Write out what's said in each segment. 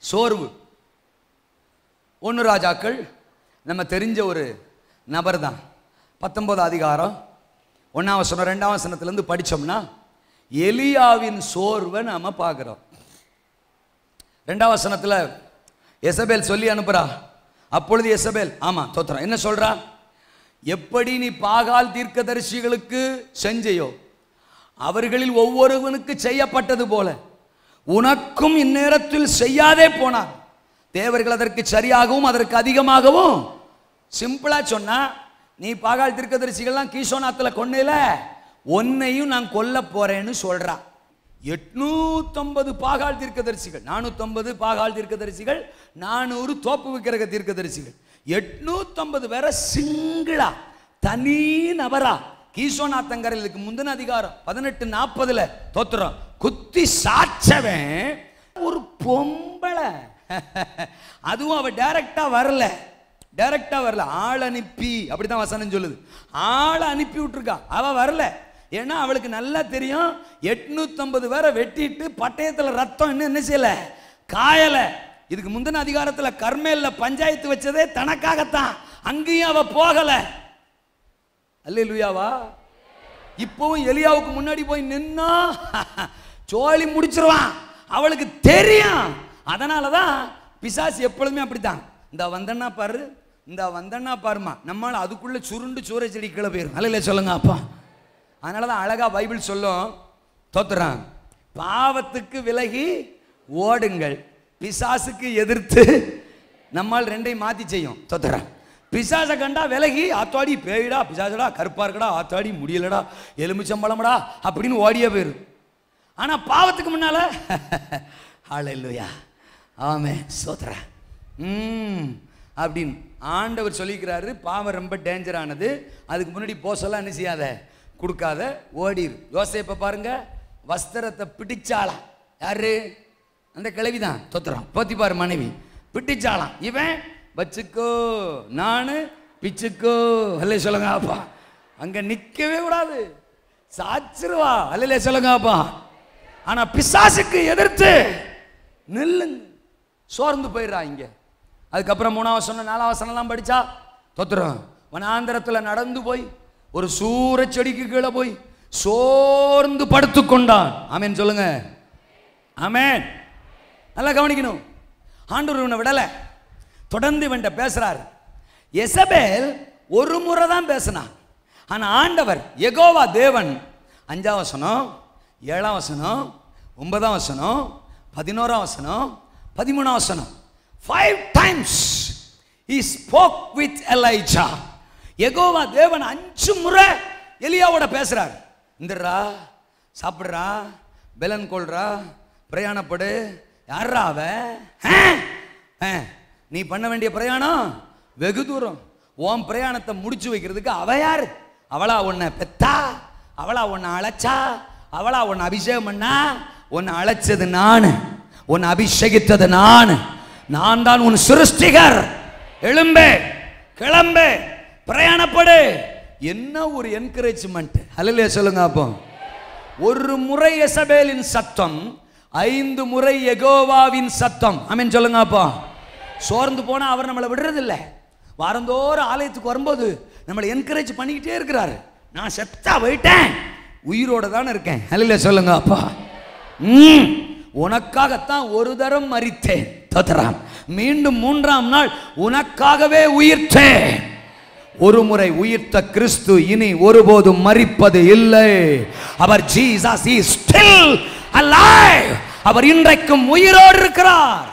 சோர்வு ஒன்று ராஜாக்கள் நம்ம தெரிஞ்ச ஒரு நபர் தான் பத்தொன்பது அதிகாரம் ஒன்றாம் வசனம் ரெண்டாம் வசனத்துலேருந்து படித்தோம்னா எலியாவின் சோர்வை நாம பார்க்குறோம் ரெண்டாம் வசனத்தில் எசபேல் சொல்லி அனுப்புறா அப்பொழுது எசபேல் ஆமாம் தோத்துறோம் என்ன சொல்றா எப்படி நீ பாகால் தீர்க்கதரிசிகளுக்கு செஞ்சையோ அவர்களில் ஒவ்வொருவனுக்கு செய்யப்பட்டது போல உனக்கும் இந்நேரத்தில் செய்யாதே போனார் தேவர்கள் அதற்கு சரியாகவும் அதற்கு அதிகமாகவும் சிம்பிளா சொன்னா நீ பாகால் தீர்க்கதரிசிகள்லாம் கீசோனாத்துல கொன்னையில உன்னையும் நான் கொல்ல போறேன்னு சொல்றா எட்நூத்தொன்பது பாகால் தீர்க்கதரிசிகள் நானூத்தொன்பது பாகால் தீர்க்கதரிசிகள் நானூறு தோப்பு விக்கிரக தீர்க்கதரிசிகள் எட்நூத்தொன்பது பேரை சிங்கிளா தனி நபரா கீசோநாத்தங்கரில் இதுக்கு முந்தின அதிகாரம் பதினெட்டு நாற்பதுல தோத்துறோம் குத்தி சாச்சவன் ஒரு பொம்பளை அதுவும் அவ டைரக்டா வரல டைரக்டா வரல ஆள் அனுப்பி அப்படிதான் வசனம் சொல்லுது ஆள் அனுப்பி விட்டுருக்கா அவ வரல ஏன்னா அவளுக்கு நல்லா தெரியும் எட்நூத்தம்பது பேரை வெட்டிட்டு பட்டயத்துல ரத்தம் இன்னும் என்ன செய்யல காயல இதுக்கு முந்தின அதிகாரத்துல கர்மேல்ல பஞ்சாயத்து வச்சதே தனக்காகத்தான் அங்கேயும் அவ போகல அல்லேலூயாவா இப்பவும் எலியாவுக்கு முன்னாடி போய் நின்னா சோழி முடிச்சிருவான் அவளுக்கு தெரியும் அதனால தான் பிசாசு எப்பொழுதுமே அப்படித்தான் இந்த வந்தன்னா பாரு இந்த வந்தன்னா பாருமா நம்மளால அதுக்குள்ள சுருண்டு சூறை செடி கீழே போயிரும் அல்ல சொல்லுங்க அப்பா அதனால தான் அழகா பைபிள் சொல்லும் தோத்துறான் பாவத்துக்கு விலகி ஓடுங்கள் பிசாசுக்கு எதிர்த்து நம்மால் ரெண்டையும் மாத்தி செய்யும் தோத்துறான் பிசாசை கண்டா விலகி ஆத்தாடி பேயிடா பிசாசடா கருப்பா இருக்கடா ஆத்தாடி முடியலடா எலுமிச்சம்பழம்டா அப்படின்னு ஓடியே போயிரும் ஆனா பாவத்துக்கு முன்னால ஹalleluya ஆமே சோத்ரா ம் அப்படின்னு ஆண்டவர் சொல்லிக்கிறாரு பாவம் ரொம்ப டேஞ்சரானது அதுக்கு முன்னாடி போசெல்லாம் என்ன செய்யாத கொடுக்காத ஓடிரு யோசேப்பை பாருங்க வஸ்திரத்தை பிடிச்சாலாம் யாரு அந்த கிழவி தான் தொத்துறான் போத்திப்பாரு மனைவி பிடிச்சாலாம் இவன் வச்சுக்கோ நானு பிச்சுக்கோ அல்ல சொல்லுங்க அப்பா அங்க நிக்கவே கூடாது சாச்சிருவா அல்ல சொல்லுங்க அப்பா ஆனா பிசாசுக்கு எதிர்த்து நில்லுங்க சோர்ந்து போயிடுறா இங்க அதுக்கப்புறம் மூணாவது வசனம் நாலாவது வசனம்லாம் படிச்சா தொத்துறோம் வனாந்திரத்துல நடந்து போய் ஒரு சூரச் செடிக்கு கீழே போய் சோர்ந்து படுத்துக்கொண்டான் ஆமென் சொல்லுங்க ஆமென் நல்லா கவனிக்கணும் ஆண்டவர் இவனை விடலை தொடர்ந்து இவன்ட்ட பேசுறாரு எசபேல் ஒரு முறை தான் பேசினான் ஆனா ஆண்டவர் எகோவா தேவன் அஞ்சாம் வசனம் ஏழாம் வசனம் ஒன்பதாம் வசனம் பதினோராம் வசனம் பதிமூணாம் வசனம் five times he spoke with Elijah Jehovah தேவன் அஞ்சு முறை எலியாவோட பேசுறார் இந்தரா சாப்பிடுறா பெலன் கொள்றா பிரயாணப்படு யாரா அவ ஆ? ஆ, நீ பண்ண வேண்டிய பிரயாணம் வெகு தூரம் உன் பிரயாணத்தை முடிச்சு வைக்கிறதுக்கு அவ யாரு அவளா உன்னை பெத்தா அவளா உன்னை அழைச்சா அவளா உன்னை அபிஷேகம் பண்ணா உன்னை அழைச்சது நான் உன்னை அபிஷேகித்தது நான் நான் தான் உன் சிருஷ்டிகர் எழும்பே கிளம்பு பிரயாணப்படு என்ன ஒரு என்கரேஜ்மெண்ட் அல்லையா சொல்லுங்க அப்போ ஒரு முறை எசபேலின் சத்தம் ஐந்து முறை எகோவாவின் சத்தம் ஆமென் சொல்லுங்க அப்பா சோர்ந்து போனா அவர் நம்மளை விடுறதில்ல வாரந்தோறும் ஆலயத்துக்கு வரும்போது நம்மளை என்கரேஜ் பண்ணிக்கிட்டே இருக்கிறாரு நான் செத்தா போயிட்டேன் உயிரோட தானே இருக்கேன் அல்ல சொல்லுங்க அப்பா ம், உனக்காகத்தான் ஒரு தரம் மரித்தேன் தோத்தராம் மீண்டும் மூன்றாம் நாள் உனக்காகவே உயிர்த்தேன் ஒரு முறை உயிர்த்த கிறிஸ்து இனி ஒருபோதும் மரிப்பது இல்லை அவர் ஜீசஸ் இஸ் ஸ்டில் alive அவர் இன்றைக்கும் உயிரோடு இருக்கிறார்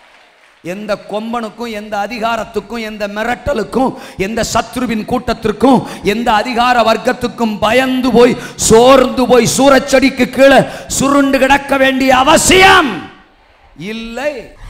எந்த கொம்பனுக்கும் எந்த அதிகாரத்துக்கும் எந்த மிரட்டலுக்கும் எந்த சத்ருவின் கூட்டத்திற்கும் எந்த அதிகார வர்க்கத்துக்கும் பயந்து போய் சோர்ந்து போய் சூரச்செடிக்கு கீழே சுருண்டு கிடக்க வேண்டிய அவசியம் இல்லை